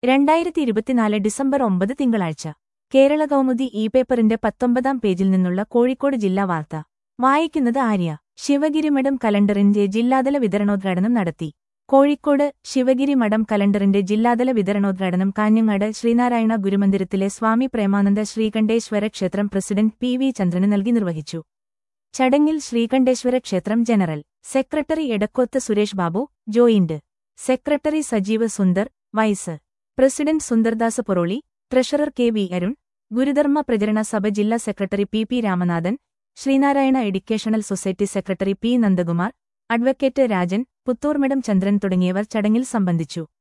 രണ്ടായിരത്തി ഇരുപത്തിനാല് ഡിസംബർ ഒമ്പത് തിങ്കളാഴ്ച കേരള കൗമുദി ഇ പേപ്പറിന്റെ പത്തൊമ്പതാം പേജിൽ നിന്നുള്ള കോഴിക്കോട് ജില്ലാ വാർത്ത വായിക്കുന്നത് ആര്യ ശിവഗിരി മഠം കലണ്ടറിന്റെ ജില്ലാതല വിതരണോദ്ഘാടനം നടത്തി കോഴിക്കോട് ശിവഗിരി മഠം കലണ്ടറിന്റെ ജില്ലാതല വിതരണോദ്ഘാടനം കാഞ്ഞങ്ങാട് ശ്രീനാരായണ ഗുരുമന്ദിരത്തിലെ സ്വാമി പ്രേമാനന്ദ ശ്രീകണ്ഠേശ്വര ക്ഷേത്രം പ്രസിഡന്റ് പി വി ചന്ദ്രന് നൽകി നിർവഹിച്ചു ചടങ്ങിൽ ശ്രീകണ്ഠേശ്വര ക്ഷേത്രം general secretary Edakkoth Suresh Babu joint secretary Sajeev Sundar vice president Sundardas Poroli treasurer K V Arun Gurudharma Pracharana Sabha ജില്ലാ secretary P P Ramanathan Sreenarayana educational society secretary P Nandakumar advocate Rajan Puthoormidam Chandran തുടങ്ങിയവർ ചടങ്ങിൽ സംബന്ധിച്ചു